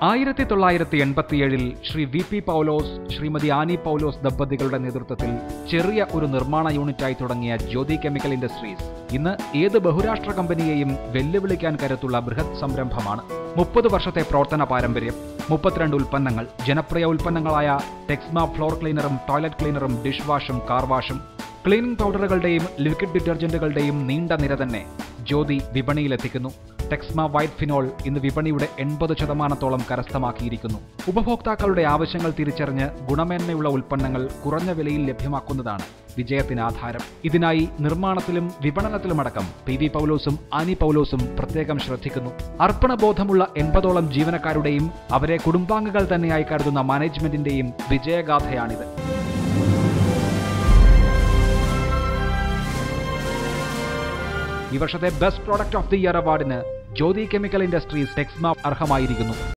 ആയിരത്തി തൊള്ളായിരത്തി എൺപത്തിയേഴിൽ ശ്രീ വി പി പൗലോസ് ശ്രീമതി ആനി പൗലോസ് ദമ്പതികളുടെ നേതൃത്വത്തിൽ ചെറിയ ഒരു നിർമ്മാണ യൂണിറ്റായി തുടങ്ങിയ ജ്യോതി കെമിക്കൽ ഇൻഡസ്ട്രീസ് ഇന്ന് ഏത് ബഹുരാഷ്ട്ര കമ്പനിയെയും വെല്ലുവിളിക്കാൻ കരുത്തുള്ള ബൃഹത് സംരംഭമാണ് മുപ്പത് വർഷത്തെ പ്രവർത്തന പാരമ്പര്യം മുപ്പത്തിരണ്ട് ഉൽപ്പന്നങ്ങൾ ജനപ്രിയ ഉൽപ്പന്നങ്ങളായ ടെക്സ്മ ഫ്ലോർ ക്ലീനറും ടോയ്ലറ്റ് ക്ലീനറും ഡിഷ് വാഷും കാർ വാഷും ക്ലീനിംഗ് പൗഡറുകളുടെയും ലിക്വിഡ് ഡിറ്റർജന്റുകളുടെയും നീണ്ട നിര തന്നെ ജ്യോതി വിപണിയിലെത്തിക്കുന്നു ടെക്സ്മ വൈറ്റ് ഫിനോൾ ഇന്ന് വിപണിയുടെ എൺപത് ശതമാനത്തോളം കരസ്ഥമാക്കിയിരിക്കുന്നു ഉപഭോക്താക്കളുടെ ആവശ്യങ്ങൾ തിരിച്ചറിഞ്ഞ് ഗുണമേന്മയുള്ള ഉൽപ്പന്നങ്ങൾ കുറഞ്ഞ വിലയിൽ ലഭ്യമാക്കുന്നതാണ് വിജയത്തിന് ആധാരം ഇതിനായി നിർമ്മാണത്തിലും വിപണനത്തിലുമടക്കം പി വി പൗലോസും ആനി പൗലോസും പ്രത്യേകം ശ്രദ്ധിക്കുന്നു അർപ്പണബോധമുള്ള എൺപതോളം ജീവനക്കാരുടെയും അവരെ കുടുംബാംഗങ്ങൾ തന്നെയായി കരുതുന്ന മാനേജ്മെന്റിന്റെയും വിജയഗാഥയാണിത് ഈ വർഷത്തെ best product of the year അവാർഡിന് ജ്യോതി കെമിക്കൽ ഇൻഡസ്ട്രീസ് ടെക്സ്മ അർഹമായിരിക്കുന്നു